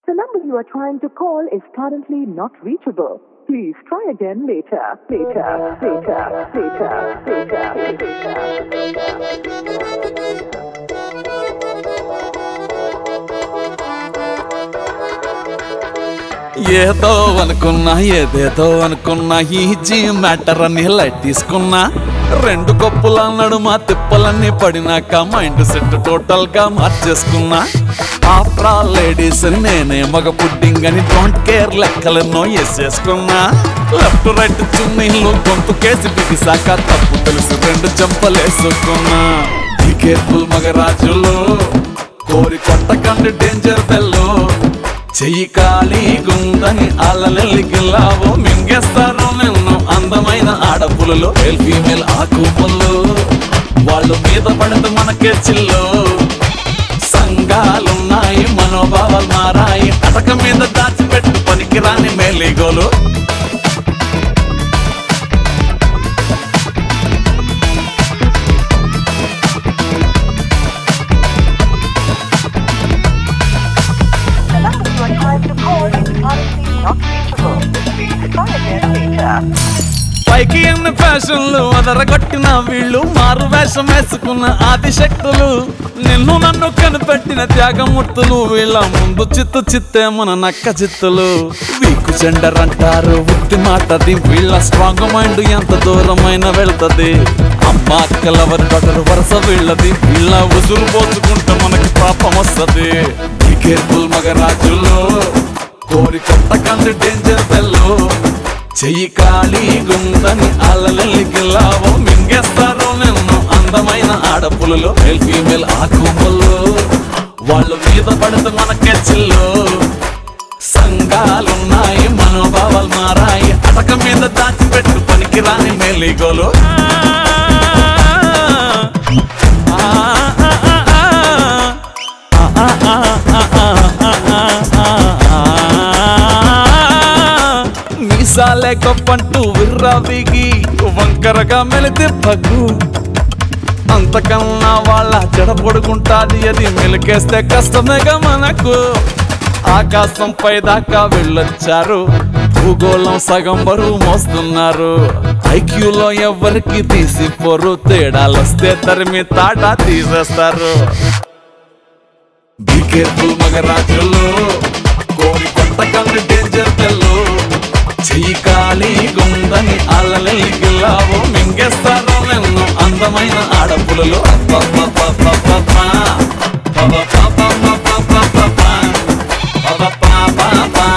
The number you are trying to call is currently not reachable. Please try again later, later, later, later, later, later. ఏదో అనుకున్నా ఏదేదో అనుకున్నా ఈ G matter అని light తీసుకున్నా రెండు కప్పుల నడుమ తిప్పలన్నీ పడినాక మైండ్ సెట్ టోటల్ గా మార్చేసుకున్నా ఆఫ్టర్ ఆల్ లేడీస్ నేనే మగ పుడ్డింగ్ అని డోంట్ కేర్ లెక్కలెన్నో వేసేసుకున్నా లెఫ్ట్ రైట్ చున్నీళ్ళు గొంతు కేసి బిగిసాక తప్పు తెలిసి రెండు చెంపలేసుకున్నా బీ కేర్ఫుల్ మగరాజులు కోరి కొట్టకండి డేంజర్ బెల్లో చెయ్యి ఖాళీ గుందని అల్లలెల్లిగిల్లావో మింగేస్తారు నిన్ను అందమైన ఆడపులలో మేల్ ఫీమేల్ ఆకుపుల్లో వాళ్ళు మీద పడితే మనకే చిల్లో సంఘాలున్నాయి మనోభావాలు మారాయి అటక మీద దాచిపెట్టు పనికిరాని మేలిగోలు The number you are trying to call is currently not reachable. Please try again later. పైకి ఎన్ని ఫ్యాషన్లు అదరగొట్టిన వీళ్ళు మారు వేషం వేసుకున్న ఆదిశక్తులు నిన్ను నన్ను కనిపెట్టిన త్యాగమూర్తులు వీళ్ళ ముందు చిత్తు చిత్తే మన నక్క చిత్తులు వీకు జెండర్ అంటారు ఉత్తి మాటది వీళ్ళ స్ట్రాంగ్ మైండ్ ఎంత దూరమైన వెళ్తది అమ్మ అక్కలవరి బటరు వరుస వీళ్ళది వీళ్ళ ఉసురు పోసుకుంటే మనకి పాపం వస్తది బీ కేర్ఫుల్ మగరాజులు కోరి కొట్టకండి డేంజర్ బెల్లో చెయ్యి ఖాళీ గుందని అల్లలెల్లిగిల్లావో మింగేస్తారు నిన్ను అందమైన ఆడపులలో మేల్ ఫీమేల్ ఆకుపల్లో వాళ్ళు మీద పడితే మనకే చిల్లో సంఘాలున్నాయి మనోభావాలు మారాయి అటక మీద దాచిపెట్టు పనికిరాని మేలిగోలు మీసాలే గొప్పంటూ విర్రవిగి వంకరగా మెలితే పగ్గు అంతకన్నా వాళ్ళ జడ పొడుకుంటాది అది మెలికేస్తే కష్టమేగా మనకు ఆకాశం పై దాకా వెళ్ళొచ్చారు భూగోళం సగం బరువు మోస్తున్నారు ఐక్యూలో ఎవరికి తీసిపోరు తేడాలొస్తే తరిమి తాటా తీసేస్తారు బీ కేర్ఫుల్ మగరాజులు కోరి కొట్టకండి డేంజర్ తెల్లు చెయ్యి ఖాళీ గుందని అల్లలెల్లిగిల్లావో మింగేస్తారు నిన్ను అందమైన ఆడపులలో అబ్బబ్బబ్బబ్బబ్బబ్బా. పబపబబ్బబ్బబ్బబ్బా. పబపబబ్బా.